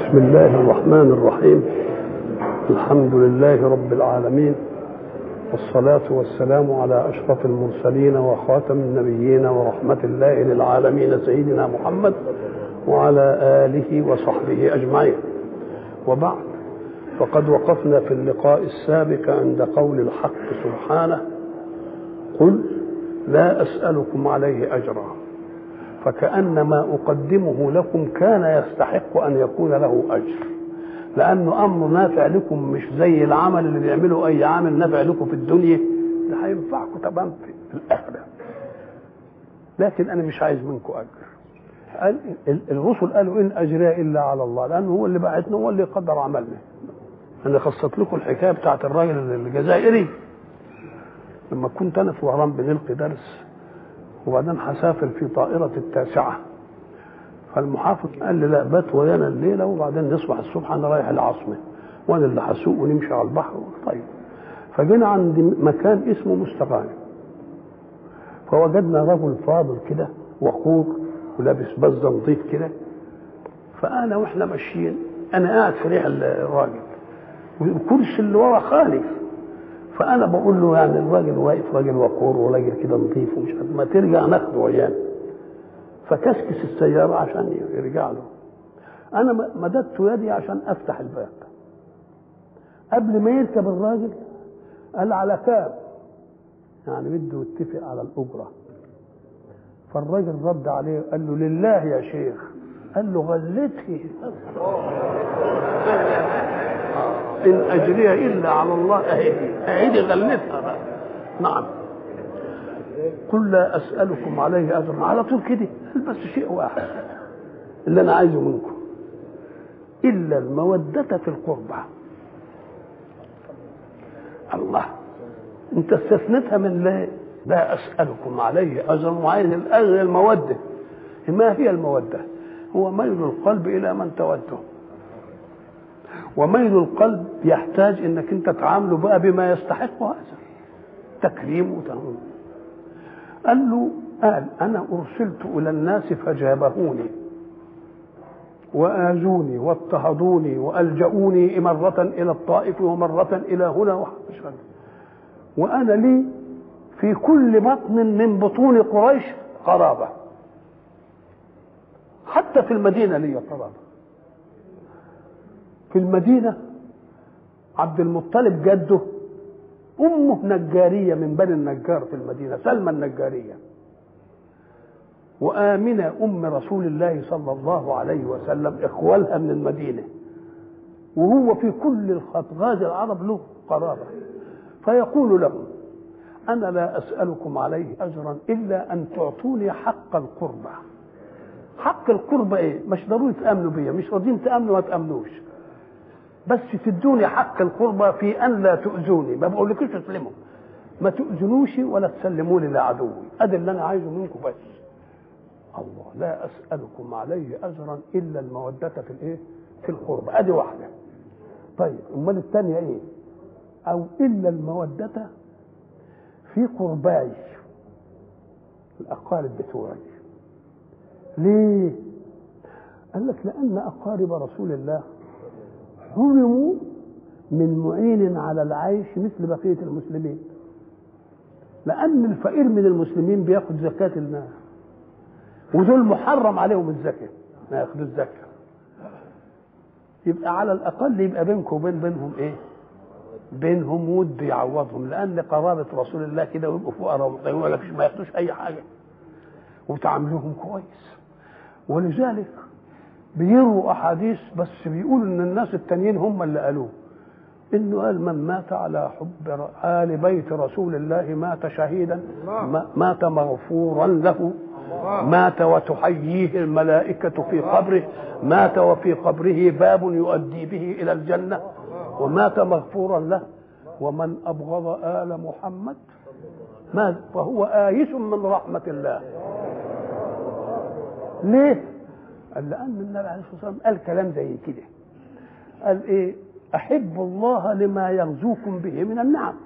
بسم الله الرحمن الرحيم الحمد لله رب العالمين والصلاة والسلام على أشرف المرسلين وخاتم النبيين ورحمة الله للعالمين سيدنا محمد وعلى آله وصحبه أجمعين وبعد فقد وقفنا في اللقاء السابق عند قول الحق سبحانه قل لا أسألكم عليه أجرا فكأن ما أقدمه لكم كان يستحق أن يكون له أجر لأنه أمر نافع لكم مش زي العمل اللي بيعمله أي عامل نافع لكم في الدنيا ده هينفعكم طبعا في الآخرة لكن أنا مش عايز منكم أجر قال الرسل قالوا إن أجري إلا على الله لأنه هو اللي بعتنا هو اللي قدر عملنا أنا خصت لكم الحكاية بتاعت الراجل الجزائري لما كنت أنا في وهران بنلقي درس وبعدين هسافر في طائرة التاسعة فالمحافظ قال لي لا بات ويانا الليلة وبعدين نصبح الصبح أنا رايح العاصمة وأنا اللي هسوق ونمشي على البحر طيب فجينا عند مكان اسمه مستغانم فوجدنا رجل فاضل كده وقور ولابس بزة نظيف كده فأنا وإحنا ماشيين أنا قاعد في ريح الراجل والكرسي اللي ورا خالف فانا بقول له يعني الراجل واقف راجل وقور وراجل كده نظيف ومش عارف ما ترجع ناخده ويانا فكسكس السياره عشان يرجع له انا مددت يدي عشان افتح الباب قبل ما يركب الراجل قال على كام يعني بده يتفق على الاجره فالراجل رد عليه قال له لله يا شيخ قال له غلتي إن أجري إلا على الله أهدي أهدي غلتها بقى نعم قل لا أسألكم عليه أجرا على طول كده بس شيء واحد اللي أنا عايزه منكم إلا المودة في القربى الله أنت استثنتها من لا لا أسألكم عليه أجرا وعايز الأجر المودة ما هي المودة؟ هو ميل القلب إلى من توده وميل القلب يحتاج انك انت تعامله بقى بما يستحق هذا تكريم وتهون قال له قال انا ارسلت الى الناس فجابهوني واذوني واضطهدوني والجؤوني مره الى الطائف ومره الى هنا وانا لي في كل بطن من بطون قريش قرابه حتى في المدينه لي قرابه في المدينة عبد المطلب جده أمه نجارية من بني النجار في المدينة سلمى النجارية وآمنة أم رسول الله صلى الله عليه وسلم إخوالها من المدينة وهو في كل الخطغاز العرب له قرابة فيقول لهم أنا لا أسألكم عليه أجرا إلا أن تعطوني حق القربة حق القربة إيه؟ مش ضروري تأمنوا بيا مش راضيين تأمنوا ما تأمنوش بس تدوني حق القربى في ان لا تؤذوني ما بقولكوش تسلموا ما تؤذنوش ولا تسلموني لعدوي ادي اللي انا عايزه منكم بس الله لا اسالكم عليه اجرا الا الموده في الايه في القربى ادي واحده طيب امال الثانيه ايه او الا الموده في قرباي الاقارب بتوعي ليه قال لك لان اقارب رسول الله حرموا من معين على العيش مثل بقية المسلمين لأن الفقير من المسلمين بياخد زكاة المال ودول محرم عليهم الزكاة ما ياخدوا الزكاة يبقى على الأقل يبقى بينكم وبين بينهم إيه؟ بينهم ود يعوضهم لأن قرابة رسول الله كده ويبقوا فقراء ويقول لك ما ياخدوش أي حاجة وتعاملوهم كويس ولذلك بيروا احاديث بس بيقولوا ان الناس التانيين هم اللي قالوه انه قال من مات على حب ال بيت رسول الله مات شهيدا مات مغفورا له مات وتحييه الملائكة في قبره مات وفي قبره باب يؤدي به إلى الجنة ومات مغفورا له ومن أبغض آل محمد ما فهو آيس من رحمة الله ليه؟ قال لأن النبي عليه الصلاة والسلام قال كلام زي كده قال إيه أحب الله لما يغزوكم به من النعم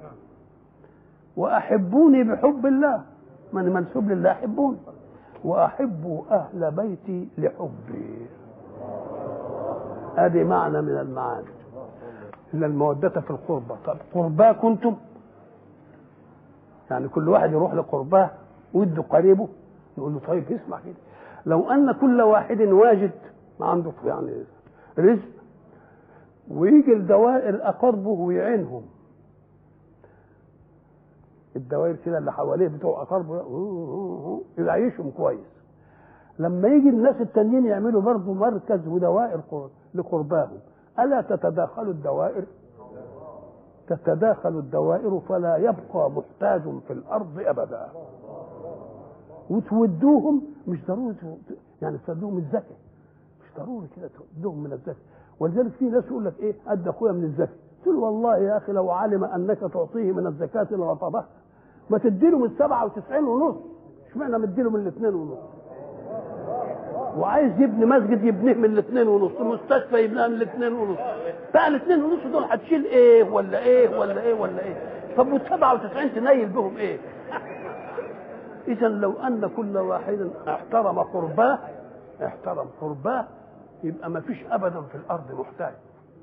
وأحبوني بحب الله من منسوب لله أحبوني وأحب أهل بيتي لحبي ادي معنى من المعاني ان الموده في القربى طب قرباه كنتم يعني كل واحد يروح لقرباه وده قريبه يقول له طيب اسمع كده لو ان كل واحد واجد ما عنده يعني رزق ويجي الدوائر اقربه ويعينهم الدوائر كده اللي حواليه بتوع اقربه يعيشهم كويس لما يجي الناس التانيين يعملوا برضه مركز ودوائر لقرباهم الا تتداخل الدوائر تتداخل الدوائر فلا يبقى محتاج في الارض ابدا وتودوهم مش ضروري يعني تودوهم الزكاه مش ضروري كده تودوهم من الزكاه ولذلك في ناس يقول لك ايه ادى اخويا من الزكاه قلت له والله يا اخي لو علم انك تعطيه من الزكاه لرفضها ما تديله من 97 ونص اشمعنى مديله من الاثنين ونص وعايز يبني مسجد يبنيه من الاثنين ونص مستشفى يبنيها من الاثنين ونص بقى الاثنين ونص دول هتشيل ايه ولا ايه ولا ايه ولا ايه طب وال 97 تنيل بهم ايه اذا لو ان كل واحد احترم قرباه احترم قرباه يبقى ما فيش ابدا في الارض محتاج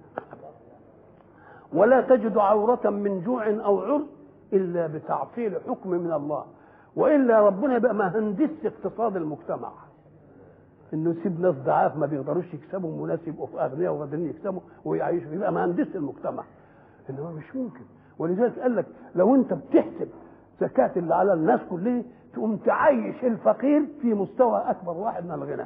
ولا تجد عورة من جوع أو عر إلا بتعطيل حكم من الله وإلا ربنا يبقى مهندس اقتصاد المجتمع انه يسيب ناس ضعاف ما بيقدروش يكسبوا وناس يبقوا في اغنياء وقادرين يكسبوا ويعيشوا يبقى مهندس المجتمع انما مش ممكن ولذلك قال لك لو انت بتحسب زكاة اللي على الناس كلها تقوم تعيش الفقير في مستوى اكبر واحد من الغنى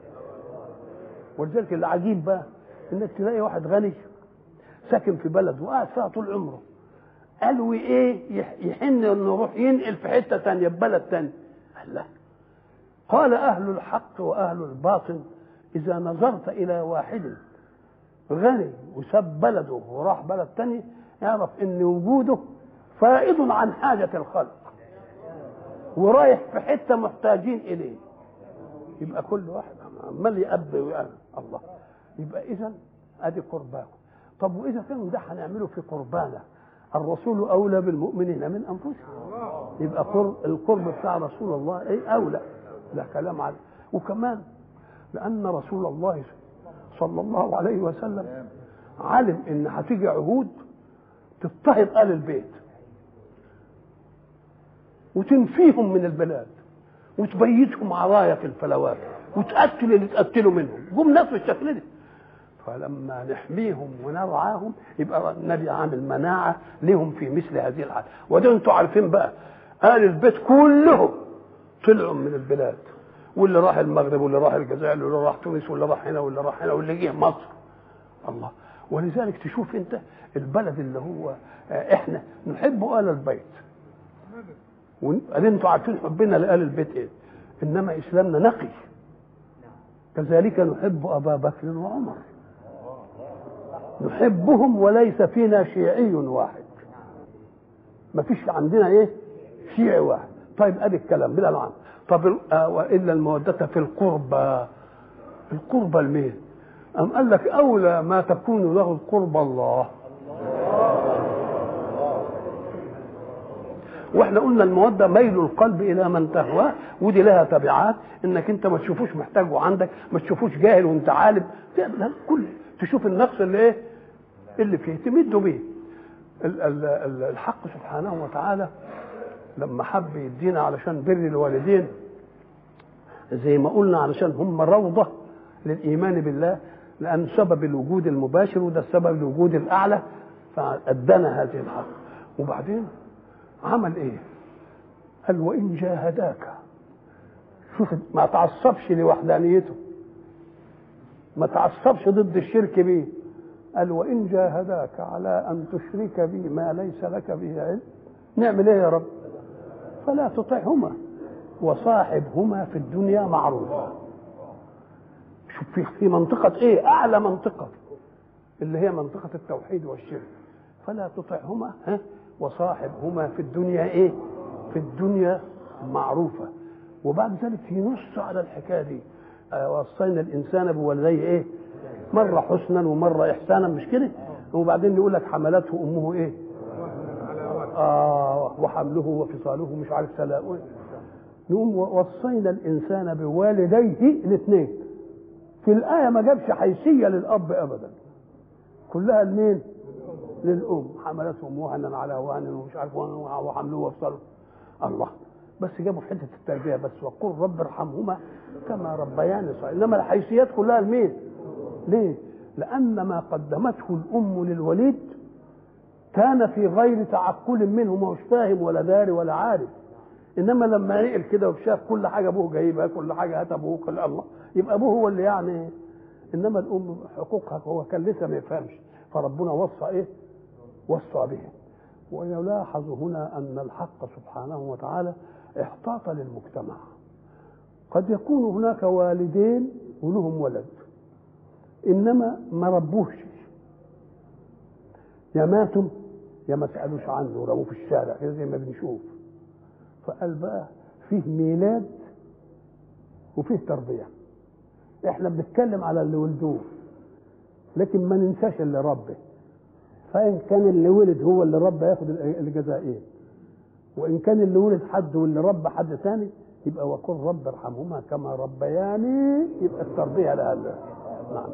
ولذلك العجيب بقى انك تلاقي واحد غني ساكن في بلد وقاعد فيها طول عمره قالوا ايه يحن انه يروح ينقل في حته ثانيه ببلد ثاني قال لا قال أهل الحق وأهل الباطل إذا نظرت إلى واحد غني وساب بلده وراح بلد تاني يعرف إن وجوده فائض عن حاجة الخلق ورايح في حتة محتاجين إليه يبقى كل واحد عمال يأبي ويأبي الله يبقى إذا أدي قرباه طب وإذا كان ده هنعمله في قربانا الرسول أولى بالمؤمنين من أنفسهم يبقى قرب القرب بتاع رسول الله إيه أولى لا كلام عليه وكمان لأن رسول الله صلى الله عليه وسلم علم إن هتيجي عهود تضطهد آل البيت وتنفيهم من البلاد وتبيتهم عرايا في الفلوات وتقتل اللي تقتلوا منهم جم ناس بالشكل ده فلما نحميهم ونرعاهم يبقى النبي عامل مناعه لهم في مثل هذه الحال وده انتوا عارفين بقى آل البيت كلهم طلعوا من البلاد واللي راح المغرب واللي راح الجزائر واللي راح تونس واللي راح هنا واللي راح هنا واللي جه مصر الله ولذلك تشوف انت البلد اللي هو احنا نحب ال البيت قال انتوا عارفين حبنا لال البيت ايه انما اسلامنا نقي كذلك نحب ابا بكر وعمر نحبهم وليس فينا شيعي واحد ما فيش عندنا ايه شيعي واحد طيب ادي الكلام بلا معنى طب آه والا الموده في القربى القربى لمين؟ أم قال لك أولى ما تكون له القربى الله واحنا قلنا المودة ميل القلب إلى من تهواه ودي لها تبعات إنك أنت ما تشوفوش محتاجه عندك ما تشوفوش جاهل وأنت عالم لا كل تشوف النقص اللي إيه اللي فيه تمده بيه الحق سبحانه وتعالى لما حب يدينا علشان بر الوالدين زي ما قلنا علشان هم روضة للإيمان بالله لأن سبب الوجود المباشر وده السبب الوجود الأعلى فأدانا هذه الحق وبعدين عمل إيه؟ قال وإن جاهداك شوف ما تعصبش لوحدانيته ما تعصبش ضد الشرك به قال وإن جاهداك على أن تشرك بي ما ليس لك به علم نعمل إيه يا رب؟ فلا تطعهما وصاحبهما في الدنيا معروفا شوف في في منطقة ايه؟ أعلى منطقة اللي هي منطقة التوحيد والشرك فلا تطعهما ها وصاحبهما في الدنيا ايه؟ في الدنيا معروفة وبعد ذلك ينص على الحكاية دي آه وصينا الإنسان بوالديه ايه؟ مرة حسنا ومرة إحسانا مش كده؟ وبعدين يقول لك حملته أمه ايه؟ آه وحمله وفصاله مش عارف سلاء نقوم وصينا الإنسان بوالديه الاثنين في الآية ما جابش حيثية للأب أبدا كلها لمين؟ للأم حملتهم وهنا على وهن ومش عارف وحملوه وافصلوا الله بس جابوا في حتة التربية بس وقل رب ارحمهما كما ربياني صغيرا إنما الحيثيات كلها لمين؟ ليه؟ لأن ما قدمته الأم للوليد كان في غير تعقل منه ما هوش فاهم ولا داري ولا عارف انما لما عقل كده وشاف كل حاجه ابوه جايبها كل حاجه هات ابوه كل الله يبقى ابوه هو اللي يعني انما الام حقوقها هو كان لسه ما يفهمش فربنا وصى ايه؟ وصى به ويلاحظ هنا ان الحق سبحانه وتعالى احتاط للمجتمع قد يكون هناك والدين ولهم ولد انما ما ربوهش يا ماتوا يا ما سالوش عنه ورموه في الشارع كده زي ما بنشوف فقال بقى فيه ميلاد وفيه تربيه احنا بنتكلم على اللي ولدوه لكن ما ننساش اللي ربه فان كان اللي ولد هو اللي ربى ياخد الجزاء ايه وان كان اللي ولد حد واللي ربى حد ثاني يبقى وقل رب ارحمهما كما ربياني يبقى التربيه لها نعم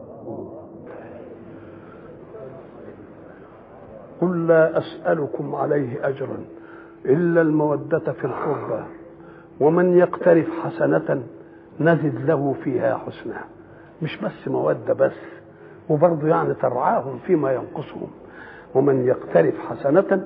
قل لا أسألكم عليه أجرا إلا المودة في القربى ومن يقترف حسنة نزد له فيها حسنا مش بس مودة بس وبرضه يعني ترعاهم فيما ينقصهم ومن يقترف حسنة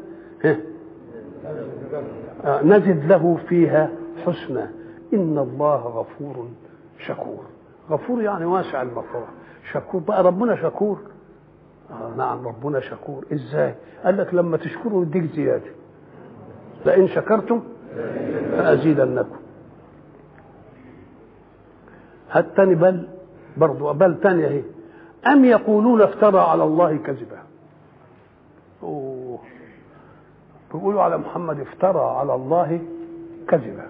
نزد له فيها حسنا إن الله غفور شكور غفور يعني واسع المغفرة شكور بقى ربنا شكور آه نعم ربنا شكور ازاي قال لك لما تشكروا يديك زياده لئن شكرتم لازيدنكم هات تاني بل برضو بل تانية اهي ام يقولون افترى على الله كذبا اوه بيقولوا على محمد افترى على الله كذبا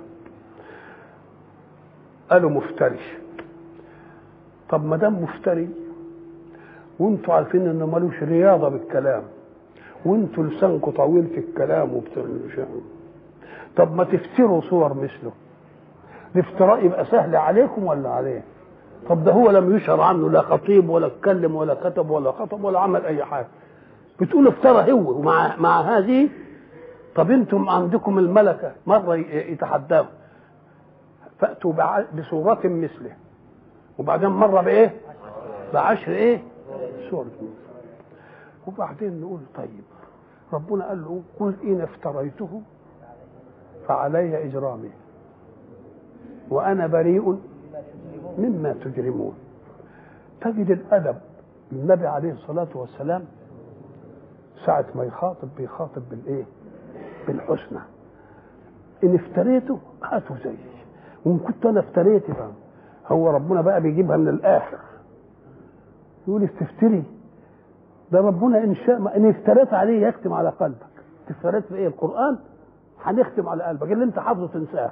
قالوا مفتري طب ما دام مفتري وانتوا عارفين انه ملوش رياضه بالكلام وانتوا لسانكم طويل في الكلام وبتعملوا شيء طب ما تفتروا صور مثله الافتراء يبقى سهل عليكم ولا عليه طب ده هو لم يشهر عنه لا خطيب ولا اتكلم ولا كتب ولا خطب ولا عمل اي حاجه بتقول افترى هو ومع مع هذه طب انتم عندكم الملكه مره يتحداوا فاتوا بصوره مثله وبعدين مره بايه بعشر ايه سورة وبعدين نقول طيب ربنا قال له قل إن افتريته فعلي إجرامي وأنا بريء مما تجرمون تجد الأدب النبي عليه الصلاة والسلام ساعة ما يخاطب بيخاطب بالإيه؟ بالحسنى إن افتريته هاتوا زيي وإن كنت أنا افتريت بقى هو ربنا بقى بيجيبها من الآخر يقول استفتري ده ربنا ان شاء ان افتريت عليه يختم على قلبك افتريت في ايه القران هنختم على قلبك اللي انت حافظه تنساه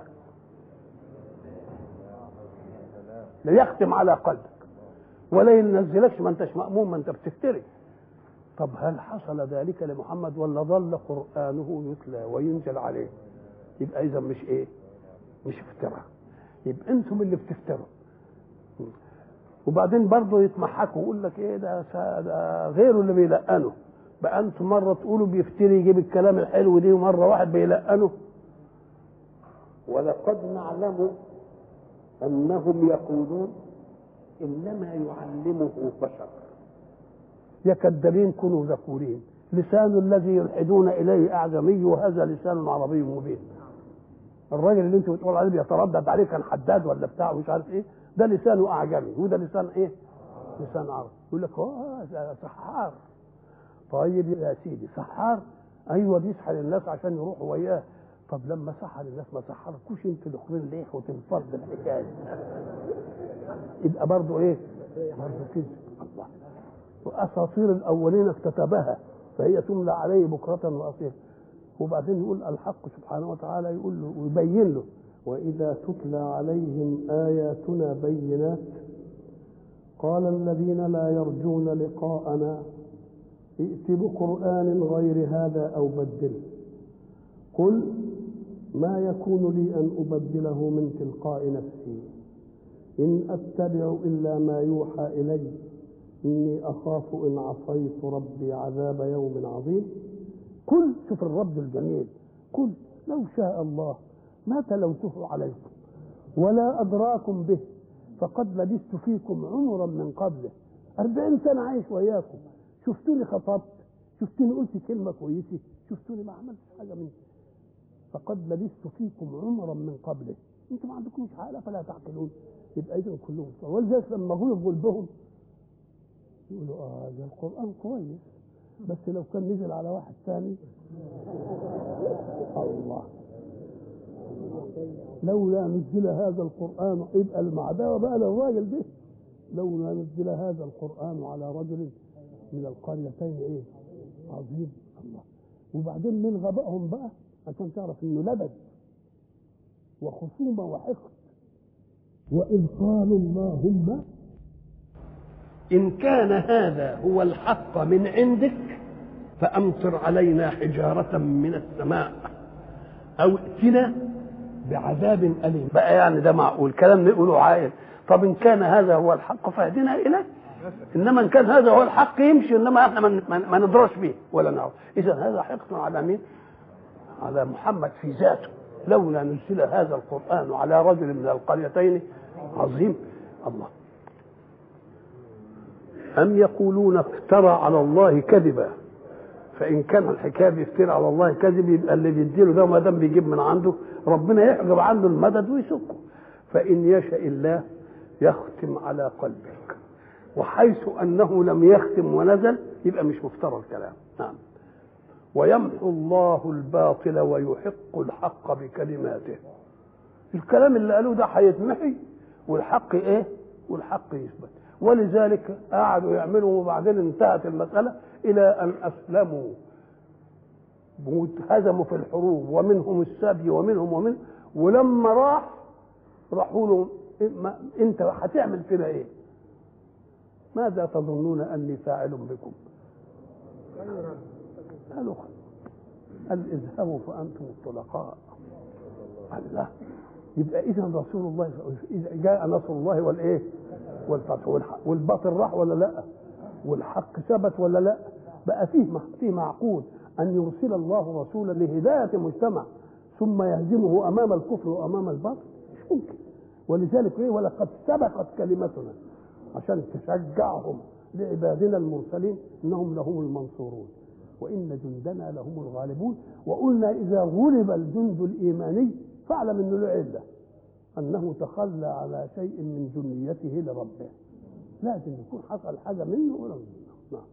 ليختم على قلبك ولا ينزلكش ما انتش مأمون ما انت بتفتري طب هل حصل ذلك لمحمد ولا ظل قرآنه يتلى وينزل عليه يبقى إذا مش إيه مش افتراء يبقى أنتم اللي بتفتروا وبعدين برضه يتمحكوا ويقول لك ايه ده, ده غيره اللي بيلقنه بقى انتم مره تقولوا بيفتري يجيب الكلام الحلو دي ومره واحد بيلقنه ولقد نعلم انهم يقولون انما يعلمه بشر يا كذابين كونوا ذكورين لسان الذي يلحدون اليه اعجمي وهذا لسان عربي مبين الراجل اللي انت بتقول عليه بيتردد عليه كان حداد ولا بتاع مش عارف ايه ده لسانه اعجمي وده لسان ايه لسان عربي يقول لك اه سحار طيب يا سيدي سحار ايوه بيسحر الناس عشان يروحوا وياه طب لما سحر الناس ما سحركوش انتوا الاخرين ليه وتنفض الحكايه يبقى برضه ايه برضه كذب الله واساطير الاولين اكتتبها فهي تملى عليه بكره واصيلا وبعدين يقول الحق سبحانه وتعالى يقول له ويبين له واذا تتلى عليهم اياتنا بينات قال الذين لا يرجون لقاءنا ائت بقران غير هذا او بدله قل ما يكون لي ان ابدله من تلقاء نفسي إن أتبع إلا ما يوحى إلي إني أخاف إن عصيت ربي عذاب يوم عظيم قل شوف الرب الجميل قل لو شاء الله ما تلوته عليكم ولا أدراكم به فقد لبثت فيكم عمرا من قبله أربعين سنة عايش وياكم شفتوني خطبت شفتوني قلت كلمة كويسة شفتوني ما عملتش حاجة من فقد لبثت فيكم عمرا من قبله انتم ما عندكمش عقل فلا تعقلون يبقى اذا كلهم ولذلك لما جوا في قلبهم يقولوا اه ده القران كويس بس لو كان نزل على واحد ثاني الله لولا نزل هذا القران يبقى المعداوه بقى للراجل ده لولا نزل هذا القران على رجل من القريتين ايه عظيم الله وبعدين من غبائهم بقى عشان تعرف انه لبد وخصومه وحقد واذ قالوا اللهم إن كان هذا هو الحق من عندك فأمطر علينا حجارة من السماء أو ائتنا بعذاب أليم بقى يعني ده معقول كلام نقوله عاقل طب إن كان هذا هو الحق فاهدنا إليه إنما إن كان هذا هو الحق يمشي إنما إحنا ما- ما ندرش به ولا نعرف إذا هذا حقد على مين؟ على محمد في ذاته لولا نزل هذا القرآن على رجل من القريتين عظيم الله أم يقولون افترى على الله كذبا فإن كان الحكاية بيفترى على الله كذب يبقى اللي بيديله ده ما دام بيجيب من عنده ربنا يحجب عنه المدد ويسكه فإن يشاء الله يختم على قلبك وحيث أنه لم يختم ونزل يبقى مش مفترى الكلام نعم ويمحو الله الباطل ويحق الحق بكلماته الكلام اللي قالوه ده هيتمحي والحق ايه والحق يثبت ولذلك قعدوا يعملوا وبعدين انتهت المسألة إلى أن أسلموا واتهزموا في الحروب ومنهم السبي ومنهم ومنهم ولما راح راحوا له إيه ما- انت هتعمل فينا ايه؟ ماذا تظنون اني فاعل بكم؟ قالوا خير. قال اذهبوا فانتم الطلقاء قال لا يبقى اذا رسول الله اذا جاء نصر الله والايه؟ والفتح والحق والباطل راح ولا لا؟ والحق ثبت ولا لا؟ بقى فيه فيه معقول ان يرسل الله رسولا لهدايه مجتمع ثم يهزمه امام الكفر وامام الباطل مش ممكن ولذلك ايه ولقد سبقت كلمتنا عشان تشجعهم لعبادنا المرسلين انهم لهم المنصورون وان جندنا لهم الغالبون وقلنا اذا غلب الجند الايماني فاعلم انه له عله انه تخلى على شيء من جنيته لربه لازم يكون حصل حاجه منه ولا منه نعم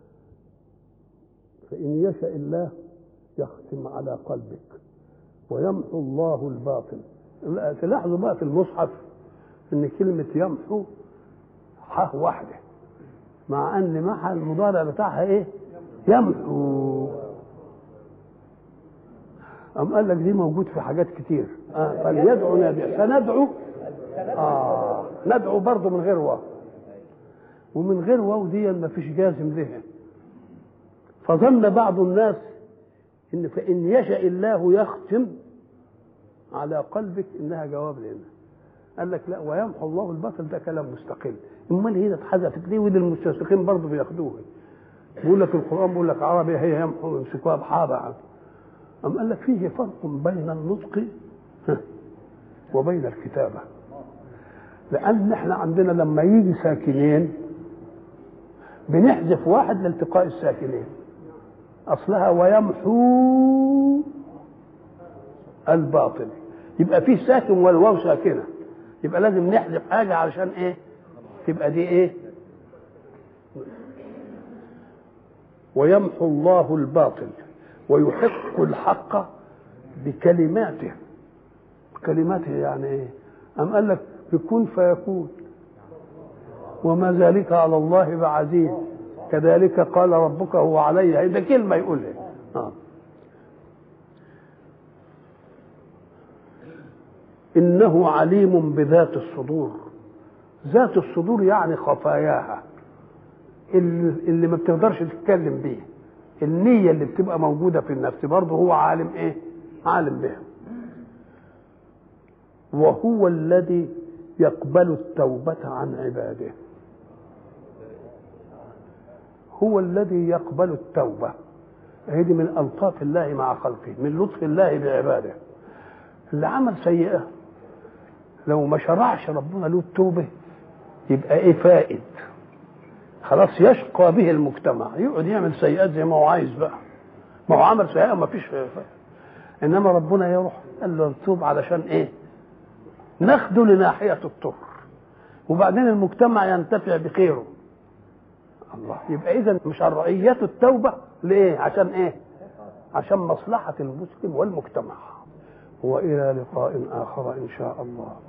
فان يشاء الله يختم على قلبك ويمحو الله الباطل لا، تلاحظوا بقى في المصحف ان كلمه يمحو ح واحده مع ان محى المضارع بتاعها ايه يمحو أم قال لك دي موجود في حاجات كتير آه فليدعو نادي فندعو آه ندعو برضه من غير واو ومن غير واو دي ما فيش جازم لها فظن بعض الناس ان فان يشاء الله يختم على قلبك انها جواب لنا قال لك لا ويمحو الله الباطل ده كلام مستقل امال هي اتحذفت ليه ودي المستشرقين برضه بياخدوها بيقول لك القران بيقول لك عربي هي يمحو يمسكوها بحاضة عنه أم قال لك فيه فرق بين النطق وبين الكتابة لأن احنا عندنا لما يجي ساكنين بنحذف واحد لالتقاء الساكنين أصلها ويمحو الباطل يبقى فيه ساكن والواو ساكنة يبقى لازم نحذف حاجة علشان ايه تبقى دي ايه ويمحو الله الباطل ويحق الحق بكلماته كلماته يعني ايه أم قال لك بكون فيكون وما ذلك على الله بعزيز كذلك قال ربك هو علي ده كلمة يقولها آه. إنه عليم بذات الصدور ذات الصدور يعني خفاياها اللي, اللي ما بتقدرش تتكلم بيه النية اللي بتبقى موجودة في النفس برضه هو عالم ايه عالم بها وهو الذي يقبل التوبة عن عباده هو الذي يقبل التوبة هذه من ألطاف الله مع خلقه من لطف الله بعباده اللي عمل سيئة لو ما شرعش ربنا له التوبة يبقى ايه فائد خلاص يشقى به المجتمع يقعد يعمل سيئات زي ما هو عايز بقى ما هو عمل سيئة ما فيش فائد. انما ربنا يروح قال له توب علشان ايه ناخده لناحية الطهر وبعدين المجتمع ينتفع بخيره الله يبقى اذا شرعية التوبة ليه عشان ايه عشان مصلحة المسلم والمجتمع والى لقاء اخر ان شاء الله